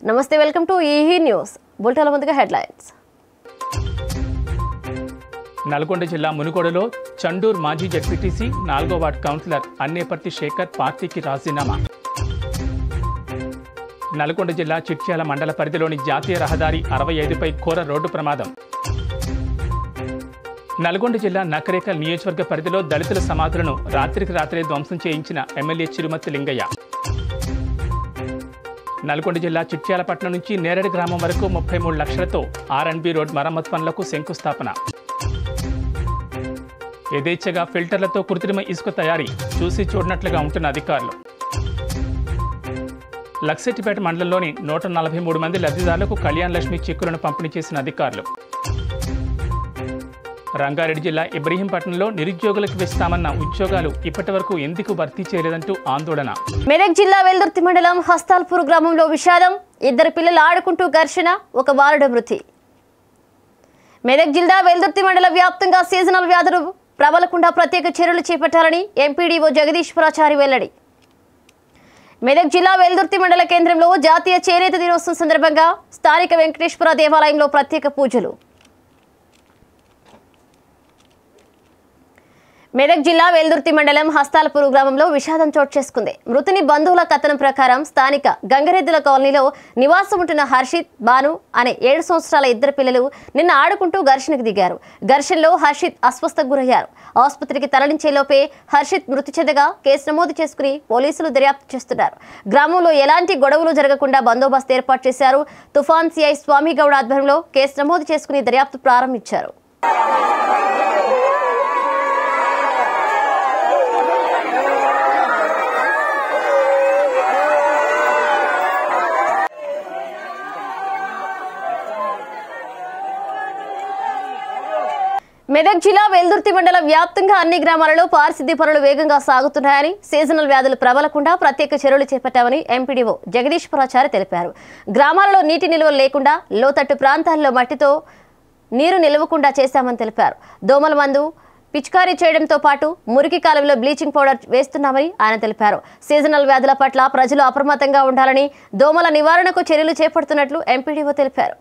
నమస్తే welcome to ఈహీ news బుల్టెల ముందుగా హెడ్లైన్స్ నల్గొండ జిల్లా మునుగోడలో చండూర్ మాజీ జడ్పీటీసీ నాలుగో వార్డు కౌన్సిలర్ అన్నేపర్తి శేఖర్ పార్టీకి రాజీనామా నల్గొండ జిల్లా చిట్యాల మండల పరిధిలోని జాతీయ రహదారి అరవై ఐదుపై ఘోర రోడ్డు ప్రమాదం నల్గొండ జిల్లా నకరేకల్ నియోజకవర్గ పరిధిలో దళితుల సమాధులను రాత్రికి రాత్రే ధ్వంసం చేయించిన ఎమ్మెల్యే చిరుమతి లింగయ్య నల్గొండ జిల్లా చిట్యాలపట్నం నుంచి నేరడి గ్రామం వరకు ముప్పై మూడు లక్షలతో ఆర్ఎన్బి రోడ్ మరమ్మతు పనులకు శంకుస్థాపన యథేచ్ఛగా ఫిల్టర్లతో కృత్రిమ ఇసుక తయారీ చూసి చూడనట్లుగా ఉంటున్న అధికారులు లక్సెట్టిపేట మండలంలోని నూట నలభై మూడు మంది లబ్ధిదారులకు కళ్యాణ్ లక్ష్మి చెక్కులను పంపిణీ చేసిన అధికారులు రంగారెడ్డి జిల్లా ఇబ్రహీంపట్నంలో నిరుద్యోగులకు ఇస్తామన్న ఉద్యోగాలు ఇప్పటి వరకు ఎందుకు భర్తీ చేయలేదంటూ ఆందోళన మెదక్ జిల్లా వెల్దుర్తి మండలం హస్తాల్పూర్ గ్రామంలో విషాదం ఇద్దరు పిల్లలు ఆడుకుంటూ ఘర్షణ ఒక బాలుడు మృతి మెదక్ జిల్లా వెల్దుర్తి మండల వ్యాప్తంగా సీజనల్ వ్యాధులు ప్రబలకుండా ప్రత్యేక చర్యలు చేపట్టాలని ఎంపీడీఓ జగదీశ్వరాచారి వెల్లడి మెదక్ జిల్లా వెల్దుర్తి మండల కేంద్రంలో జాతీయ చేనేత దినోత్సవం సందర్భంగా స్థానిక వెంకటేశ్వర దేవాలయంలో ప్రత్యేక పూజలు మెదక్ జిల్లా వెల్దుర్తి మండలం హస్తాలపూర్ గ్రామంలో విషాదం చోటు చేసుకుంది మృతుని బంధువుల కథనం ప్రకారం స్థానిక గంగరెద్దుల కాలనీలో నివాసం ఉంటున్న హర్షిత్ బాను అనే ఏడు సంవత్సరాల ఇద్దరు పిల్లలు నిన్న ఆడుకుంటూ ఘర్షణకు దిగారు ఘర్షణలో హర్షిత్ అస్వస్థకు గురయ్యారు ఆసుపత్రికి తరలించేలోపే హర్షిత్ మృతి చెందగా కేసు నమోదు చేసుకుని పోలీసులు దర్యాప్తు చేస్తున్నారు గ్రామంలో ఎలాంటి గొడవలు జరగకుండా బందోబస్తు ఏర్పాటు చేశారు తుఫాన్ సిఐ స్వామిగౌడ ఆధ్వర్యంలో కేసు నమోదు చేసుకుని దర్యాప్తు ప్రారంభించారు మెదక్ జిల్లా వెల్దుర్తి మండల వ్యాప్తంగా అన్ని గ్రామాలలో పారిశుద్ధ్య పనులు వేగంగా సాగుతున్నాయని సీజనల్ వ్యాధులు ప్రబలకుండా ప్రత్యేక చర్యలు చేపట్టామని ఎంపీడీఓ జగదీశ్వరాచారి తెలిపారు గ్రామాలలో నీటి నిల్వలు లేకుండా లోతట్టు ప్రాంతాల్లో మట్టితో నీరు నిలవకుండా చేశామని తెలిపారు దోమల మందు పిచికారీ చేయడంతో పాటు మురికి కాలువలో బ్లీచింగ్ పౌడర్ వేస్తున్నామని ఆయన తెలిపారు సీజనల్ వ్యాధుల పట్ల ప్రజలు అప్రమత్తంగా ఉండాలని దోమల నివారణకు చర్యలు చేపడుతున్నట్లు ఎంపీడీఓ తెలిపారు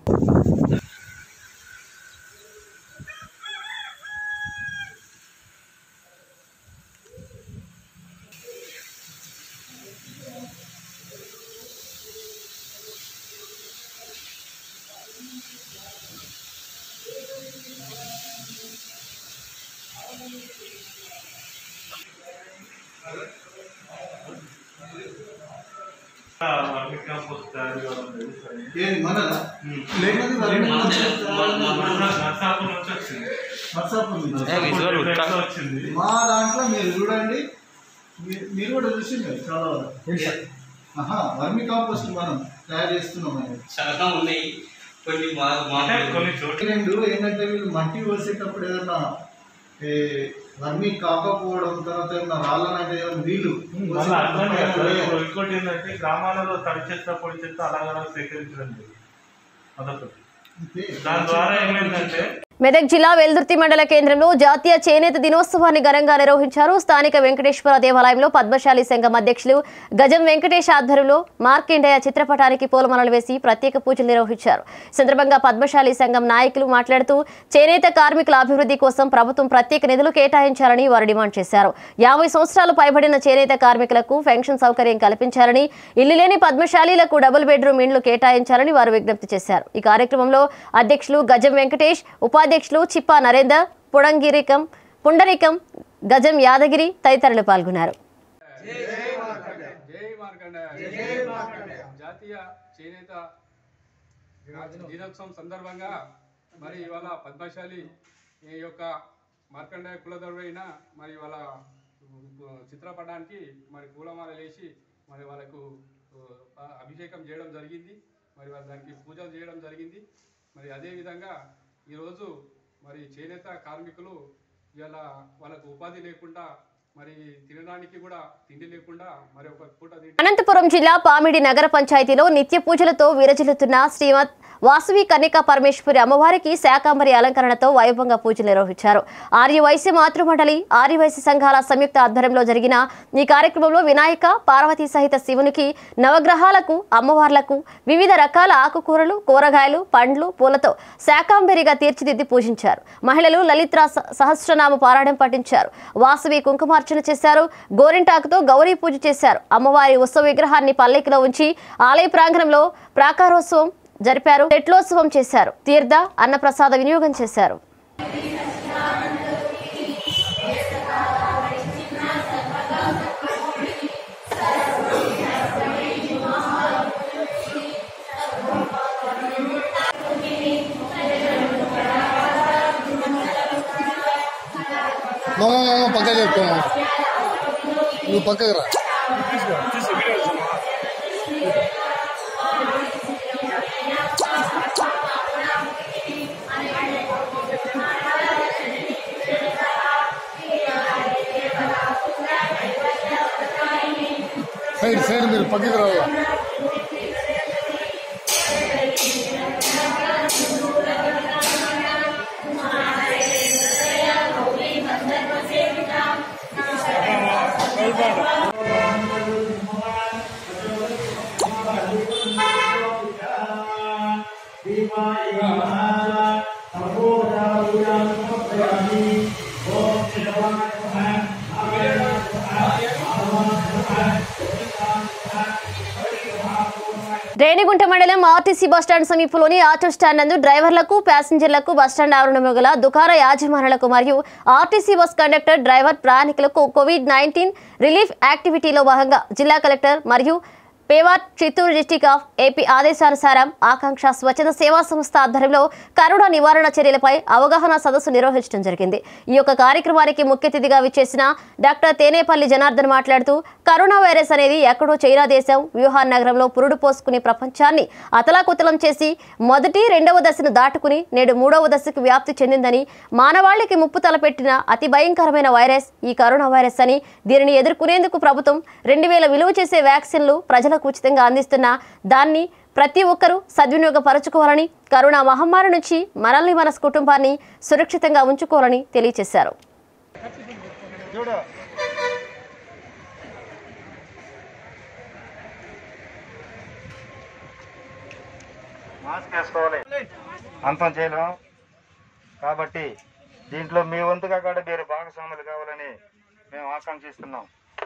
ఏంది మనదా లేకపోతే వాట్సాప్ ఉంది మా దాంట్లో మీరు చూడండి మీ- మీరు కూడా చూసింది చాలా వరకు. ఆహా వర్మి కాంపోస్ట్ మనం తయారు చేస్తున్నాం అనేది చాలా ఉన్నాయి కొన్ని మా మా రెండు ఏంటంటే వీళ్ళు మట్టి పోసేటప్పుడు ఏదన్నా ఏ, వర్మి కాకపోవడం తర్వాత ఏదన్నా రాళ్ళనంటే ఏదైనా నీళ్ళు మళ్ళీ అర్థం కాదు సార్. పోసేటప్పుడు ఇప్పుడు ఇంకోటి ఏంటంటే గ్రామాలలో తడి చెత్త పొడి చెత్త అలాగలా సేకరించడం లేదు అదొకటి అంతే. దాని ద్వారా ఏమైందంటే మెదక్ జిల్లా వెల్దుర్తి మండల కేంద్రంలో జాతీయ చేనేత దినోత్సవాన్ని ఘనంగా నిర్వహించారు స్థానిక వెంకటేశ్వర దేవాలయంలో పద్మశాలి సంఘం అధ్యక్షులు గజం వెంకటేష్ ఆధ్వర్యంలో మార్కెండయ్య చిత్రపటానికి పూలమాలలు వేసి ప్రత్యేక పూజలు నిర్వహించారు ఈ సందర్భంగా పద్మశాలి సంఘం నాయకులు మాట్లాడుతూ చేనేత కార్మికుల అభివృద్ధి కోసం ప్రభుత్వం ప్రత్యేక నిధులు కేటాయించాలని వారు డిమాండ్ చేశారు యాభై సంవత్సరాలు పైబడిన చేనేత కార్మికులకు పెన్షన్ సౌకర్యం కల్పించాలని ఇల్లు లేని పద్మశాలీలకు డబుల్ బెడ్రూమ్ ఇండ్లు కేటాయించాలని వారు విజ్ఞప్తి చేశారు ఈ కార్యక్రమంలో అధ్యక్షులు గజం వెంకటేష్ ఉపాధ్యక్షులు చిప్పా నరేందర్ పుడంగిరికం పుండరికం గజం యాదగిరి తదితరులు పాల్గొన్నారు జై మార్కండ జాతీయ చేనేత దినోత్సవం సందర్భంగా మరి ఇవాళ పద్మశాలి ఈ యొక్క మార్కండేయ కులదరుడైన మరి వాళ్ళ చిత్రపటానికి మరి పూలమాల వేసి మరి వాళ్ళకు ఆ, అభిషేకం చేయడం జరిగింది మరి వాళ్ళ దానికి పూజలు చేయడం జరిగింది మరి అదేవిధంగా ఈరోజు మరి చేనేత కార్మికులు ఇవాళ వాళ్ళకు ఉపాధి లేకుండా మరి తినడానికి కూడా తిండి లేకుండా మరి ఒక పూట తింటే అనంతపురం జిల్లా పామిడి నగర పంచాయతీలో నిత్య పూజలతో విరజిల్లుతున్న శ్రీమద్ వాసవి కన్యకా పరమేశ్వరి అమ్మవారికి శాకాంబరి అలంకరణతో వైభవంగా పూజలు నిర్వహించారు ఆర్యవైశ్య మాతృమండలి ఆర్యవైశ్య సంఘాల సంయుక్త ఆధ్వర్యంలో జరిగిన ఈ కార్యక్రమంలో వినాయక పార్వతీ సహిత శివునికి నవగ్రహాలకు అమ్మవార్లకు వివిధ రకాల ఆకుకూరలు కూరగాయలు పండ్లు పూలతో శాకాంబరిగా తీర్చిదిద్ది పూజించారు మహిళలు లలిత్రా స- సహస్రనామ పారాయణం పఠించారు వాసవి కుంకుమార్చన చేశారు గోరింటాకుతో గౌరీ పూజ చేశారు అమ్మవారి ఉత్సవ విగ్రహాన్ని పల్లకిలో ఉంచి ఆలయ ప్రాంగణంలో ప్రాకారోత్సవం జరిపారు చెట్లోత్సవం చేశారు తీర్థ అన్నప్రసాద వినియోగం చేశారు మామ మామ పక్కకి చెప్పుకో మామ నువ్వు పక్కకి రా సైడ్ సైడ్ మీరు పక్కకి రావాలా రేణిగుంట మండలం ఆర్టీసీ బస్టాండ్ సమీపంలోని ఆటో స్టాండ్ నందు డ్రైవర్లకు ప్యాసింజర్లకు బస్టాండ్ ఆవరణలో గల దుకాణ యాజమానులకు మరియు ఆర్టీసీ బస్ కండక్టర్ డ్రైవర్ ప్రయాణికులకు కోవిడ్ నైన్టీన్ రిలీఫ్ యాక్టివిటీలో భాగంగా జిల్లా కలెక్టర్ మరియు పేవార్ చిత్తూరు డిస్టిక్ ఆఫ్ ఏపీ ఆదేశానుసారం ఆకాంక్ష స్వచ్ఛత సేవా సంస్థ ఆధ్వర్యంలో కరోనా నివారణ చర్యలపై అవగాహన సదస్సు నిర్వహించడం జరిగింది ఈ యొక్క కార్యక్రమానికి ముఖ్య అతిథిగా విచ్చేసిన డాక్టర్ తేనేపల్లి జనార్దన్ మాట్లాడుతూ కరోనా వైరస్ అనేది ఎక్కడో చైనా దేశం వ్యూహాన్ నగరంలో పురుడు పోసుకుని ప్రపంచాన్ని అతలాకుతలం చేసి మొదటి రెండవ దశను దాటుకుని నేడు మూడవ దశకు వ్యాప్తి చెందిందని మానవాళికి ముప్పు తలపెట్టిన అతి భయంకరమైన వైరస్ ఈ కరోనా వైరస్ అని దీనిని ఎదుర్కొనేందుకు ప్రభుత్వం రెండు వేల విలువ చేసే వ్యాక్సిన్లు ప్రజలకు ఉచితంగా అందిస్తున్న దాన్ని ప్రతి ఒక్కరూ సద్వినియోగపరచుకోవాలని కరోనా మహమ్మారి నుంచి మనల్ని మన కుటుంబాన్ని సురక్షితంగా ఉంచుకోవాలని తెలియజేశారు మాస్క్ వేసుకోవాలి అంతం చేయలేం కాబట్టి దీంట్లో మీ వంతుగా కూడా మీరు భాగస్వాములు కావాలని మేము ఆకాంక్షిస్తున్నాం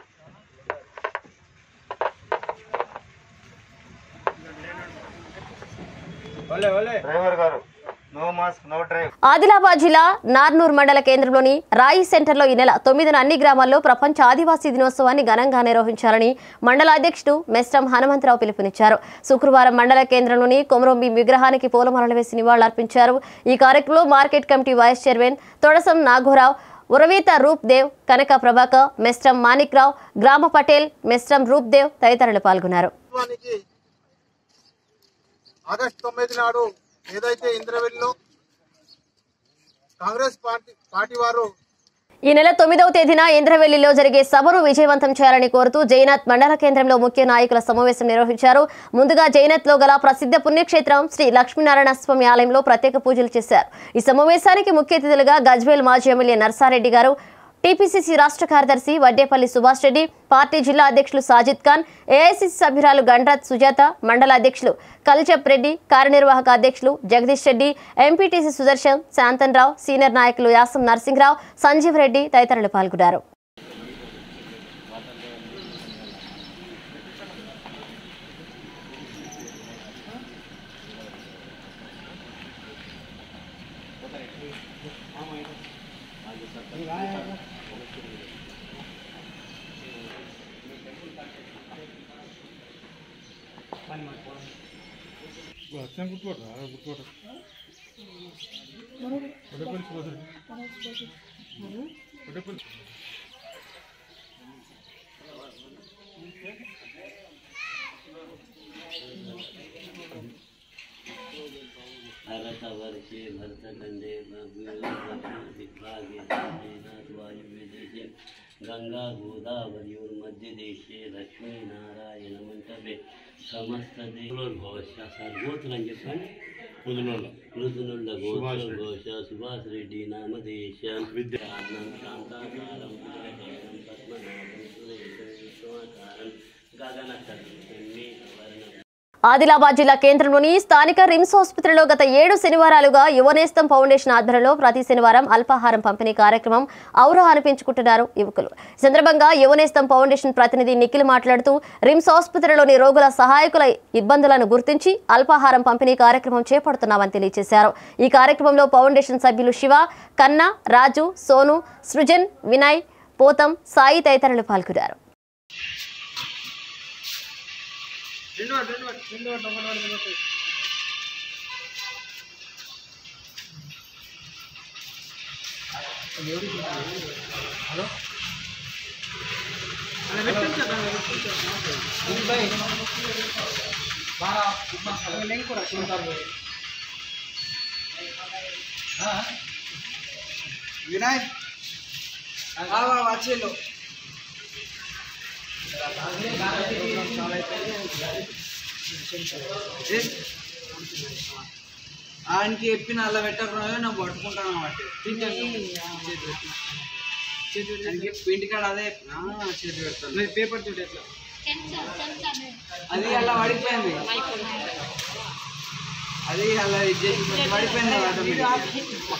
డ్రైవర్ గారు no mask no drive Adilabad జిల్లా నార్నూర్ మండల కేంద్రంలోని రాయి సెంటర్లో ఈ నెల తొమ్మిదిన అన్ని గ్రామాల్లో ప్రపంచ ఆదివాసీ దినోత్సవాన్ని ఘనంగా నిర్వహించాలని మండల అధ్యక్షుడు మెస్టం హనుమంతరావు పిలుపునిచ్చారు శుక్రవారం మండల కేంద్రంలోని కొమరంబి విగ్రహానికి పూలమాలలు వేసి నివాళులర్పించారు ఈ కార్యక్రమంలో market committee vice chairman Todasam Nagorao Uraveeta Roop Dev Kanaka Prabhakar Mestam Manikrao గ్రామ పటేల్ మెస్టం రూప్ దేవ్ తదితరులు పాల్గొన్నారు ప్రభుత్వానికి ఆగస్టు తొమ్మిది నాడు ఏదైతే ఇంద్రవెల్లిలో కాంగ్రెస్ పార్టీ పార్టీ వారు ఈ నెల తొమ్మిదవ తేదీన ఇంద్రవెల్లిలో జరిగే సభను విజయవంతం చేయాలని కోరుతూ జైనాథ్ మండల కేంద్రంలో ముఖ్య నాయకుల సమావేశం నిర్వహించారు ముందుగా జైనాథ్ లో గల ప్రసిద్ధ పుణ్యక్షేత్రం శ్రీ లక్ష్మీనారాయణ స్వామి ఆలయంలో ప్రత్యేక పూజలు చేశారు ఈ సమావేశానికి ముఖ్య అతిథులుగా గజ్వేల్ మాజీ ఎమ్మెల్యే నర్సారెడ్డి గారు టీపీసీసీ రాష్ట్ర కార్యదర్శి వడ్డేపల్లి సుభాష్ రెడ్డి పార్టీ జిల్లా అధ్యక్షులు సాజిద్ ఖాన్ ఏఐసీసీ సభ్యురాలు గండ్రాత్ సుజాత మండల అధ్యక్షులు కలిచప్ రెడ్డి కార్యనిర్వాహక అధ్యక్షులు జగదీష్ రెడ్డి ఎంపీటీసీ సుదర్శన్ శాంతన్ రావు సీనియర్ నాయకులు యాసం నరసింహరావు సంజీవ్ రెడ్డి తదితరులు పాల్గొన్నారు भारतवर्षे भरतखण्डे दिग्भागे वायुविदेशे గంగా గోదావరియోర్మధ్యదేశే లక్ష్మీనారాయణమంటపే సమస్త దేవులోర్ఘోష సర్గోత్రులు అని చెప్పండి ముదులోళ్ళ మృదునుళ్ళ గోత్ర ఘోష సుభాష్ రెడ్డి నామదేశ విద్యానం శాంతాకారం పుజనకేతం పద్మనాభం సురేశం విశ్వాకారం గగన వర్ణం ఆదిలాబాద్ జిల్లా కేంద్రంలోని స్థానిక రిమ్స్ ఆసుపత్రిలో గత ఏడు శనివారాలుగా యువనేస్తం ఫౌండేషన్ ఆధ్వర్యంలో ప్రతి శనివారం అల్పాహారం పంపిణీ కార్యక్రమం ఔరా అనిపించుకుంటున్నారు యువకులు ఈ సందర్భంగా యువనేస్తం ఫౌండేషన్ ప్రతినిధి నిఖిల్ మాట్లాడుతూ రిమ్స్ ఆసుపత్రిలోని రోగుల సహాయకుల ఇబ్బందులను గుర్తించి అల్పాహారం పంపిణీ కార్యక్రమం చేపడుతున్నామని తెలియజేశారు ఈ కార్యక్రమంలో ఫౌండేషన్ సభ్యులు శివ కన్నా రాజు సోను సృజన్ వినయ్ పోతం సాయి తదితరులు పాల్గొన్నారు వినయ్ వచ్చేళ్ళు ఆయనకి చెప్పిన అలా పెట్టకుండా నేను పట్టుకుంటాను అన్నమాట ఇంటి కాడ అదే చెప్పిన చేతి పెడతాను మీరు పేపర్ చూడు ఎట్లా అది అలా పడిపోయింది అది అలా ఇది చేసి పడిపోయింది ఆటోమేటిక్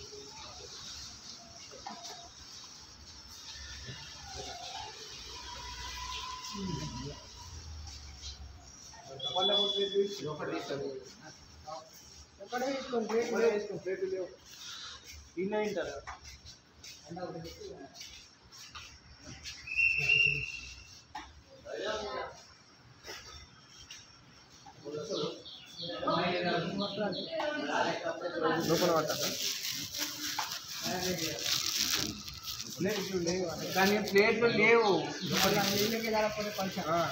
కానీ ప్లేట్లు లేవు ఆ.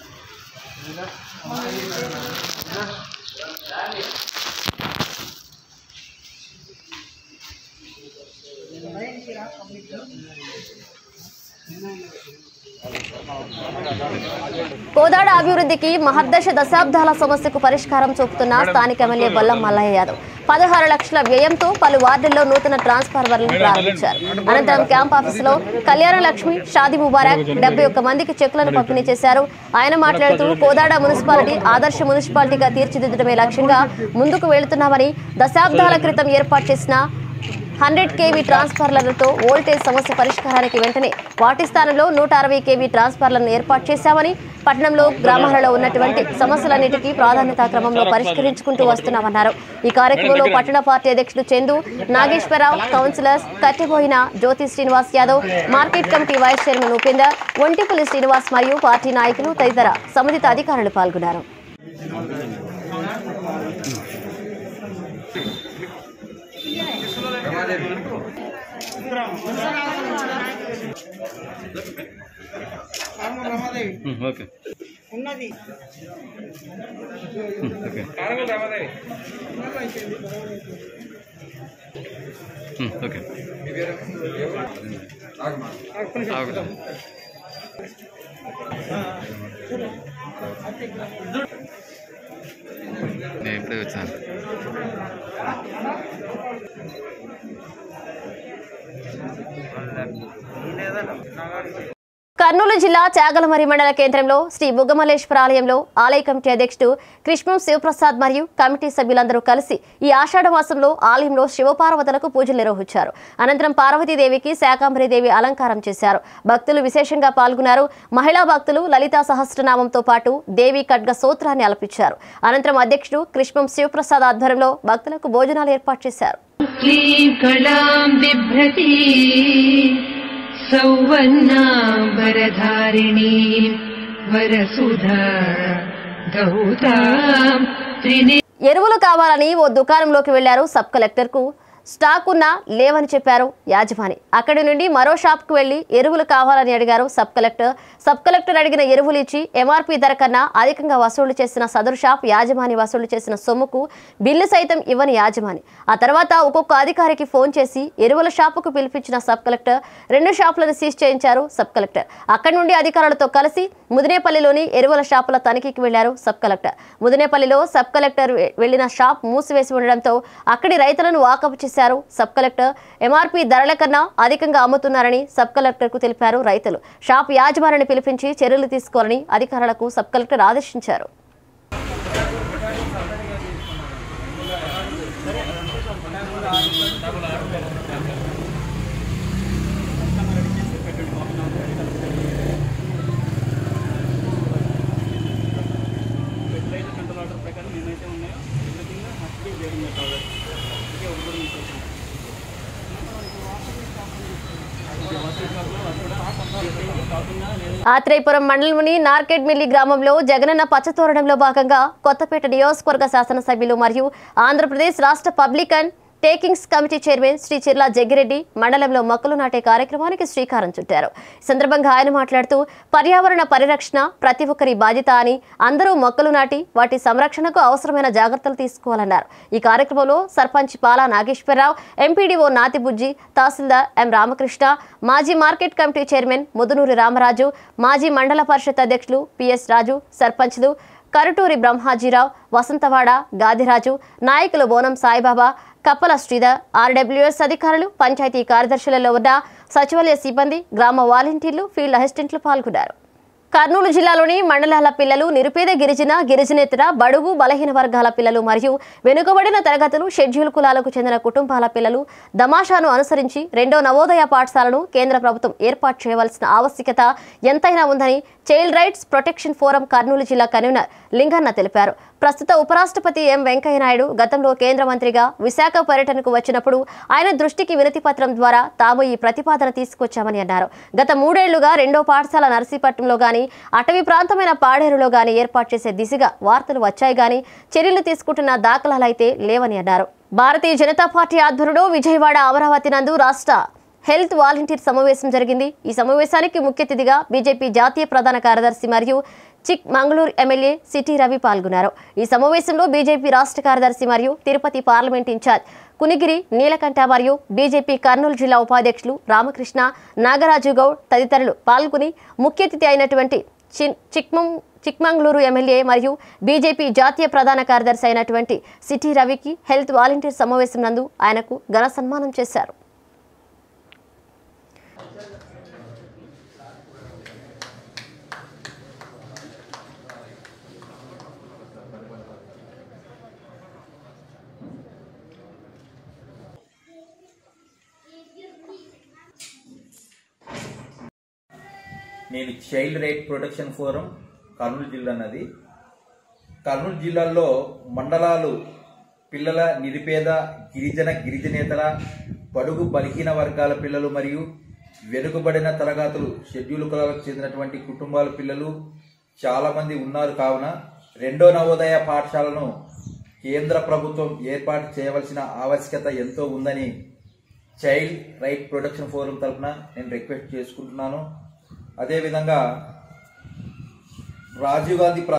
కోదాడ అభివృద్ధికి మహర్దశ దశాబ్దాల సమస్యకు పరిష్కారం చూపుతున్న స్థానిక ఎమ్మెల్యే బొల్లం మల్లయ్య యాదవ్ పదహారు లక్షల వ్యయంతో పలు వార్డుల్లో నూతన ట్రాన్స్ఫార్మర్లను ప్రారంభించారు అనంతరం క్యాంప్ ఆఫీసులో కళ్యాణ లక్ష్మి షాది ముబారక్ డెబ్బై ఒక్క మందికి చెక్కులను పంపిణీ చేశారు ఆయన మాట్లాడుతూ కోదాడ మున్సిపాలిటీ ఆదర్శ మున్సిపాలిటీగా తీర్చిదిద్దడమే లక్ష్యంగా ముందుకు వెళుతున్నామని దశాబ్దాల క్రితం ఏర్పాటు చేసిన హండ్రెడ్ కేవీ ట్రాన్స్ఫార్మర్లతో వోల్టేజ్ సమస్య పరిష్కారానికి వెంటనే వాటి స్థానంలో నూట అరవై కేవీ ట్రాన్స్ఫార్మర్లను ఏర్పాటు చేశామని పట్టణంలో గ్రామాలలో ఉన్నటువంటి సమస్యలన్నిటికీ ప్రాధాన్యతా క్రమంలో పరిష్కరించుకుంటూ వస్తున్నామన్నారు ఈ కార్యక్రమంలో పట్టణ పార్టీ అధ్యక్షుడు Chandu Nageswararao councillors Kattaboina Jyothi Srinivas Yadav market committee vice chairman Upender Ontipalli Srinivas మరియు పార్టీ నాయకులు తదితర సంబంధిత అధికారులు పాల్గొన్నారు ఓకే ఉన్నది ఓకే నేను ఇప్పుడే వచ్చాను కర్నూలు జిల్లా చాగలమరి మండల కేంద్రంలో శ్రీ బుగ్గమల్లేశ్వర ఆలయంలో ఆలయ కమిటీ అధ్యక్షుడు కృష్ణం శివప్రసాద్ మరియు కమిటీ సభ్యులందరూ కలిసి ఈ ఆషాఢ మాసంలో ఆలయంలో శివపార్వతులకు పూజలు నిర్వహించారు అనంతరం పార్వతీదేవికి శాకాంబరీదేవి అలంకారం చేశారు భక్తులు విశేషంగా పాల్గొన్నారు మహిళా భక్తులు లలితా సహస్రనామంతో పాటు దేవి ఖడ్గ సూత్రాన్ని అలపించారు అనంతరం అధ్యక్షుడు కృష్ణం శివప్రసాద్ ఆధ్వర్యంలో భక్తులకు భోజనాలు ఏర్పాటు చేశారు क्लीकलां बिभ्रती सौवर्णाम्बरधारिणीं वरसुधा गौतां त्रिने ఎరువులు కావాలని ఓ దుకాణంలోకి వెళ్లారు సబ్ కలెక్టర్ కు స్టాక్ ఉన్నా లేవని చెప్పారు యాజమాని అక్కడి నుండి మరో షాప్కు వెళ్లి ఎరువులు కావాలని అడిగారు సబ్ కలెక్టర్ సబ్ కలెక్టర్ అడిగిన ఎరువులు ఇచ్చి ఎంఆర్పీ ధర కన్నా అధికంగా వసూలు చేసిన సదరు షాప్ యాజమాని వసూలు చేసిన సొమ్ముకు బిల్లు సైతం ఇవ్వని యాజమాని ఆ తర్వాత ఒక్కొక్క అధికారికి ఫోన్ చేసి ఎరువుల షాపుకు పిలిపించిన సబ్ కలెక్టర్ రెండు షాపులను సీజ్ చేయించారు సబ్ కలెక్టర్ అక్కడి నుండి అధికారులతో కలిసి ముదినేపల్లిలోని ఎరువుల షాపుల తనిఖీకి వెళ్లారు సబ్ కలెక్టర్ ముదినేపల్లిలో సబ్ కలెక్టర్ వె- వెళ్లిన షాప్ మూసివేసి ఉండడంతో అక్కడి రైతులను వాకప్ చేశారు సబ్ కలెక్టర్ ఎంఆర్పీ ధరల కన్నా అధికంగా అమ్ముతున్నారని సబ్ కలెక్టర్కు తెలిపారు రైతులు షాప్ యాజమానిని పిలిపించి చర్యలు తీసుకోవాలని అధికారులకు సబ్ కలెక్టర్ ఆదేశించారు ఆత్రేయపురం మండలంలోని నార్కెట్మిల్లి గ్రామంలో జగనన్న పచ్చతోరణంలో భాగంగా కొత్తపేట నియోజకవర్గ శాసనసభ్యులు మరియు ఆంధ్రప్రదేశ్ రాష్ట్ర public undertakings committee chairman Shri Chirla Jaggireddy మండలంలో మొక్కలు నాటే కార్యక్రమానికి శ్రీకారం చుట్టారు ఈ సందర్భంగా ఆయన మాట్లాడుతూ పర్యావరణ పరిరక్షణ ప్రతి ఒక్కరి బాధ్యత అని అందరూ మొక్కలు నాటి వాటి సంరక్షణకు అవసరమైన జాగ్రత్తలు తీసుకోవాలన్నారు ఈ కార్యక్రమంలో సర్పంచ్ పాలా నాగేశ్వరరావు ఎంపీడీఓ నాతిబుజ్జి తహసీల్దార్ ఎం రామకృష్ణ మాజీ market committee chairman Mudunuri Ramaraju మాజీ మండల పరిషత్ అధ్యక్షులు పిఎస్ రాజు సర్పంచ్లు కరుటూరి బ్రహ్మాజీరావు వసంతవాడ గాదిరాజు నాయకులు బోనం సాయిబాబా కప్పల శ్రీధర్ ఆర్డబ్ల్యూఎస్ అధికారులు పంచాయతీ కార్యదర్శులలో ఉన్న సచివాలయ సిబ్బంది గ్రామ వాలంటీర్లు ఫీల్డ్ అసిస్టెంట్లు పాల్గొన్నారు కర్నూలు జిల్లాలోని మండలాల పిల్లలు నిరుపేద గిరిజన గిరిజనేతర బడుగు బలహీన వర్గాల పిల్లలు మరియు వెనుకబడిన తరగతులు షెడ్యూల్ కులాలకు చెందిన కుటుంబాల పిల్లలు దమాషాను అనుసరించి రెండో నవోదయ పాఠశాలను కేంద్ర ప్రభుత్వం ఏర్పాటు చేయవలసిన ఆవశ్యకత ఎంతైనా ఉందని child rights protection forum Kurnool జిల్లా కన్వీనర్ లింగన్న తెలిపారు ప్రస్తుత ఉపరాష్ట్రపతి ఎం వెంకయ్యనాయుడు గతంలో కేంద్ర మంత్రిగా విశాఖ పర్యటనకు వచ్చినప్పుడు ఆయన దృష్టికి వినతి పత్రం ద్వారా తాము ఈ ప్రతిపాదన తీసుకొచ్చామని అన్నారు గత మూడేళ్లుగా రెండో పాఠశాల నర్సీపట్నంలో గాని అటవీ ప్రాంతమైన పాడేరులో గాని ఏర్పాటు చేసే దిశగా వార్తలు వచ్చాయి గాని చర్యలు తీసుకుంటున్న దాఖలాలైతే లేవని అన్నారు భారతీయ జనతా పార్టీ ఆధ్వర్యంలో విజయవాడ అమరావతి నందు రాష్ట్ర హెల్త్ వాలంటీర్ సమావేశం జరిగింది ఈ సమావేశానికి ముఖ్య అతిథిగా బీజేపీ జాతీయ ప్రధాన కార్యదర్శి మరియు Chikmagalur MLA CT Ravi పాల్గొన్నారు ఈ సమావేశంలో బీజేపీ రాష్ట్ర కార్యదర్శి మరియు తిరుపతి పార్లమెంట్ ఇన్ఛార్జ్ కునిగిరి నీలకంఠ మరియు బీజేపీ కర్నూలు జిల్లా ఉపాధ్యక్షులు రామకృష్ణ నాగరాజు గౌడ్ తదితరులు పాల్గొని ముఖ్య అతిథి అయినటువంటి చిన్ చిక్మం చిక్మంగళూరు ఎమ్మెల్యే మరియు బీజేపీ జాతీయ ప్రధాన కార్యదర్శి అయినటువంటి సిటీ రవికి హెల్త్ వాలంటీర్ సమావేశం నందు ఆయనకు ఘన సన్మానం చేశారు నేను child right protection forum Kurnool జిల్లా అన్నది కర్నూలు జిల్లాలో మండలాలు పిల్లల నిరుపేద గిరిజన గిరిజనేతర బడుగు బలహీన వర్గాల పిల్లలు మరియు వెనుకబడిన తరగతులు షెడ్యూల్ కులాలకు చెందినటువంటి కుటుంబాల పిల్లలు చాలామంది ఉన్నారు కావున రెండో నవోదయ పాఠశాలను కేంద్ర ప్రభుత్వం ఏర్పాటు చేయవలసిన ఆవశ్యకత ఎంతో ఉందని చైల్డ్ రైట్ ప్రొటెక్షన్ ఫోరం తరఫున నేను రిక్వెస్ట్ చేసుకుంటున్నాను అదేవిధంగా రాజీవ్ గాంధీ ప్ర-